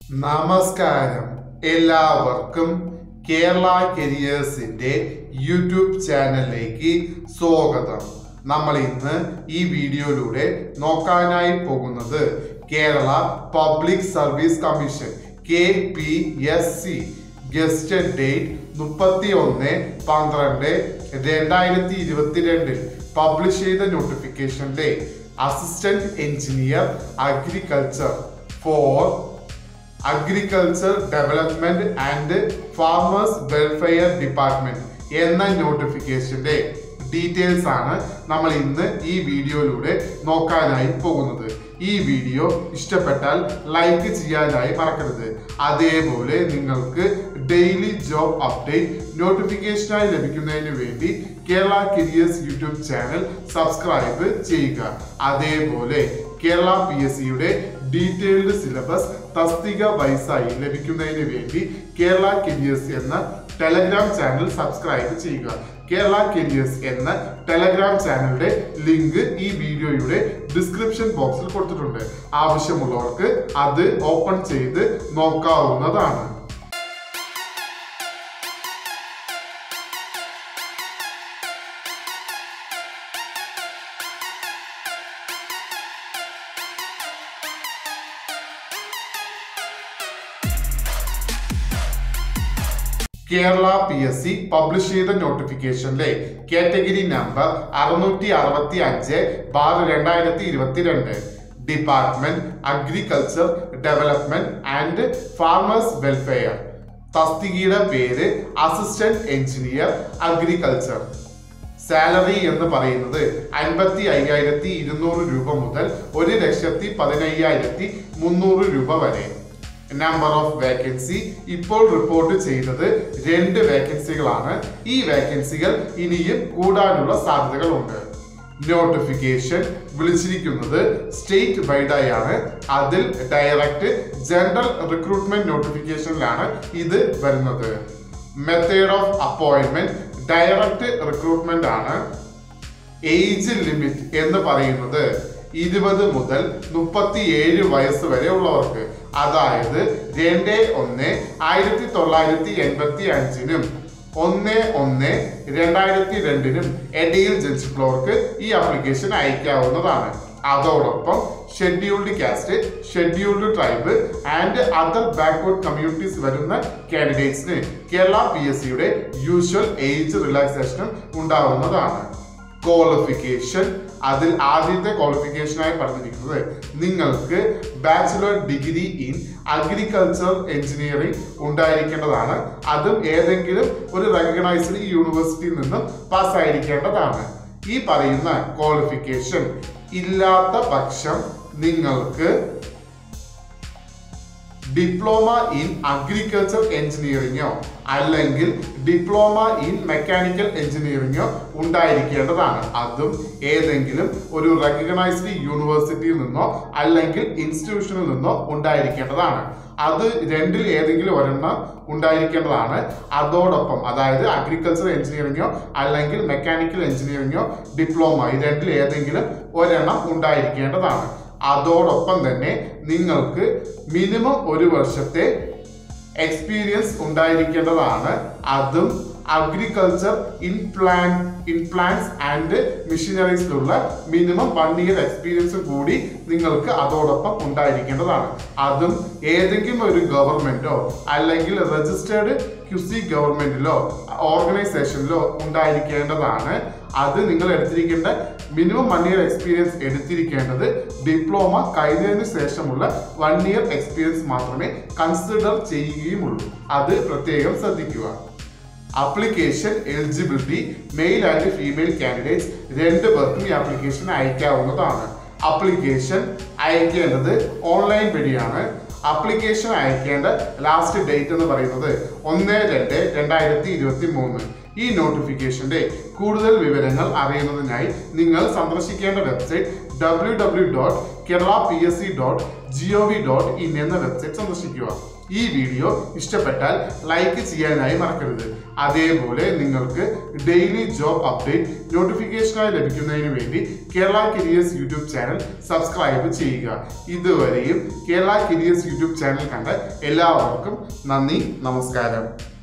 നമസ്കാരം എല്ലാവർക്കും കേരള കരിയേഴ്സിന്റെ യൂട്യൂബ് ചാനലിലേക്ക് സ്വാഗതം നമ്മൾ ഇന്ന് ഈ വീഡിയോയിലൂടെ നോക്കാനായി പോകുന്നത് Kerala public service commission K P S C gazetted date മുപ്പത്തി ഒന്ന് പന്ത്രണ്ട് രണ്ടായിരത്തി ഇരുപത്തിരണ്ടിൽ പബ്ലിഷ് ചെയ്ത നോട്ടിഫിക്കേഷനിലെ assistant engineer agriculture for agriculture development and farmers welfare department എന്ന നോട്ടിഫിക്കേഷന്റെ ഡീറ്റെയിൽസ് ആണ് നമ്മൾ ഇന്ന് ഈ വീഡിയോയിലൂടെ നോക്കാനായി പോകുന്നത് ഈ വീഡിയോ ഇഷ്ടപ്പെട്ടാൽ ലൈക്ക് ചെയ്യാനായി മറക്കരുത് അതേപോലെ നിങ്ങൾക്ക് ഡെയിലി ജോബ് അപ്ഡേറ്റ് നോട്ടിഫിക്കേഷനായി ലഭിക്കുന്നതിന് വേണ്ടി Kerala careers YouTube channel subscribe ചെയ്യുക അതേപോലെ കേരള പി എസ് സിയുടെ ഡീറ്റെയിൽഡ് സിലബസ് തസ്തിക വൈസായി ലഭിക്കുന്നതിന് വേണ്ടി കേരള കരിയേഴ്സ് എന്ന ടെലഗ്രാം ചാനൽ സബ്സ്ക്രൈബ് ചെയ്യുക കേരള കരിയേഴ്സ് എന്ന ടെലഗ്രാം ചാനലിന്റെ ലിങ്ക് ഈ വീഡിയോയുടെ ഡിസ്ക്രിപ്ഷൻ ബോക്സിൽ കൊടുത്തിട്ടുണ്ട് ആവശ്യമുള്ളവർക്ക് അത് ഓപ്പൺ ചെയ്ത് നോക്കാവുന്നതാണ് Kerala P S C publish ചെയ്ത നോട്ടിഫിക്കേഷനിലെ കാറ്റഗറി നമ്പർ അറുന്നൂറ്റി അറുപത്തി അഞ്ച് ബാർ രണ്ടായിരത്തി ഇരുപത്തിരണ്ട് department agriculture development and farmers welfare തസ്തികയുടെ പേര് അസിസ്റ്റന്റ് എഞ്ചിനീയർ അഗ്രികൾച്ചർ സാലറി എന്ന് പറയുന്നത് അൻപത്തി അയ്യായിരത്തി ഇരുന്നൂറ് രൂപ മുതൽ ഒരു ലക്ഷത്തി പതിനയ്യായിരത്തി മുന്നൂറ് രൂപ വരെ നമ്പർ ഓഫ് വേക്കൻസി ഇപ്പോൾ റിപ്പോർട്ട് ചെയ്തത് രണ്ട് വേക്കൻസികളാണ് ഈ വേക്കൻസികൾ ഇനിയും കൂടാനുള്ള സാധ്യതകളുണ്ട് നോട്ടിഫിക്കേഷൻ വിളിച്ചിരിക്കുന്നത് സ്റ്റേറ്റ് വൈഡായി ആണ് അതിൽ ഡയറക്റ്റ് ജനറൽ റിക്രൂട്ട്മെന്റ് നോട്ടിഫിക്കേഷനിലാണ് ഇത് വരുന്നത് method of appointment direct recruitment ആണ് ഏജ് ലിമിറ്റ് എന്ന് പറയുന്നത് ഇരുപത് മുതൽ മുപ്പത്തിയേഴ് വയസ്സ് വരെ ഉള്ളവർക്ക് അതായത് രണ്ട് ഒന്ന് ആയിരത്തി തൊള്ളായിരത്തി എൺപത്തി അഞ്ചിനും ഒന്ന് ഒന്ന് രണ്ടായിരത്തി രണ്ടിനും ഇടയിൽ ജനിച്ചിട്ടുള്ളവർക്ക് ഈ ആപ്ലിക്കേഷൻ അയക്കാവുന്നതാണ് അതോടൊപ്പം scheduled caste scheduled tribe and other backward communities വരുന്ന കാൻഡിഡേറ്റ്സിന് കേരള പി എസ് സിയുടെ യൂഷ്വൽ ഏജ് റിലാക്സേഷനും ഉണ്ടാവുന്നതാണ് ക്വാളിഫിക്കേഷൻ അതിൽ ആദ്യത്തെ ക്വാളിഫിക്കേഷനായി പറഞ്ഞിരിക്കുന്നത് നിങ്ങൾക്ക് bachelor degree in agriculture engineering ഉണ്ടായിരിക്കേണ്ടതാണ് അതും ഏതെങ്കിലും ഒരു റെക്കഗ്നൈസ്ഡ് യൂണിവേഴ്സിറ്റിയിൽ നിന്നും പാസ്സായിരിക്കേണ്ടതാണ് ഈ പറയുന്ന ക്വാളിഫിക്കേഷൻ ഇല്ലാത്ത പക്ഷം നിങ്ങൾക്ക് ഡിപ്ലോമ ഇൻ അഗ്രികൾച്ചർ എഞ്ചിനീയറിങ്ങോ അല്ലെങ്കിൽ ഡിപ്ലോമ ഇൻ മെക്കാനിക്കൽ എഞ്ചിനീയറിങ്ങോ ഉണ്ടായിരിക്കേണ്ടതാണ് അതും ഏതെങ്കിലും ഒരു റെക്കഗ്നൈസ്ഡ് യൂണിവേഴ്സിറ്റിയിൽ നിന്നോ അല്ലെങ്കിൽ ഇൻസ്റ്റിറ്റ്യൂഷനിൽ നിന്നോ ഉണ്ടായിരിക്കേണ്ടതാണ് അത് രണ്ടിൽ ഏതെങ്കിലും ഒരെണ്ണം ഉണ്ടായിരിക്കേണ്ടതാണ് അതോടൊപ്പം അതായത് അഗ്രികൾച്ചർ എഞ്ചിനീയറിങ്ങോ അല്ലെങ്കിൽ മെക്കാനിക്കൽ എഞ്ചിനീയറിങ്ങോ ഡിപ്ലോമ ഈ രണ്ടിൽ ഏതെങ്കിലും ഒരെണ്ണം ഉണ്ടായിരിക്കേണ്ടതാണ് അതോടൊപ്പം തന്നെ നിങ്ങൾക്ക് മിനിമം ഒരു വർഷത്തെ എക്സ്പീരിയൻസ് ഉണ്ടായിരിക്കേണ്ടതാണ് അതും agriculture in plan in plants and മെഷീനറീസിലുള്ള മിനിമം വൺ ഇയർ എക്സ്പീരിയൻസും കൂടി നിങ്ങൾക്ക് അതോടൊപ്പം ഉണ്ടായിരിക്കേണ്ടതാണ് അതും ഏതെങ്കിലും ഒരു ഗവൺമെന്റോ അല്ലെങ്കിൽ രജിസ്റ്റേർഡ് ക്യുസി ഗവൺമെന്റിലോ ഓർഗനൈസേഷനിലോ ഉണ്ടായിരിക്കേണ്ടതാണ് അത് നിങ്ങൾ എടുത്തിരിക്കേണ്ട മിനിമം വൺ ഇയർ എക്സ്പീരിയൻസ് എടുത്തിരിക്കേണ്ടത് ഡിപ്ലോമ കഴിഞ്ഞതിന് ശേഷമുള്ള വൺ ഇയർ എക്സ്പീരിയൻസ് മാത്രമേ കൺസിഡർ ചെയ്യുകയുമുള്ളൂ അത് പ്രത്യേകം ശ്രദ്ധിക്കുക application eligibility male and female candidates രണ്ട് പേർക്കും ഈ ആപ്ലിക്കേഷൻ അയക്കാവുന്നതാണ് അപ്ലിക്കേഷൻ അയക്കേണ്ടത് ഓൺലൈൻ വഴിയാണ് അപ്ലിക്കേഷൻ അയക്കേണ്ട ലാസ്റ്റ് ഡേറ്റ് എന്ന് പറയുന്നത് ഒന്ന് രണ്ട് രണ്ടായിരത്തി ഇരുപത്തി മൂന്ന് ഈ നോട്ടിഫിക്കേഷന്റെ കൂടുതൽ വിവരങ്ങൾ അറിയുന്നതിനായി നിങ്ങൾ സന്ദർശിക്കേണ്ട website W W dot Kerala P S C dot G O V dot in എന്ന വെബ്സൈറ്റ് സന്ദർശിക്കുക ഈ വീഡിയോ ഇഷ്ടപ്പെട്ടാൽ ലൈക്ക് ചെയ്യാനായി മറക്കരുത് അതേപോലെ നിങ്ങൾക്ക് ഡെയിലി ജോബ് അപ്ഡേറ്റ് നോട്ടിഫിക്കേഷനായി ലഭിക്കുന്നതിന് വേണ്ടി Kerala careers YouTube channel subscribe ചെയ്യുക ഇതുവരെയും കേരള കരിയേഴ്സ് യൂട്യൂബ് ചാനൽ കണ്ട എല്ലാവർക്കും നന്ദി നമസ്കാരം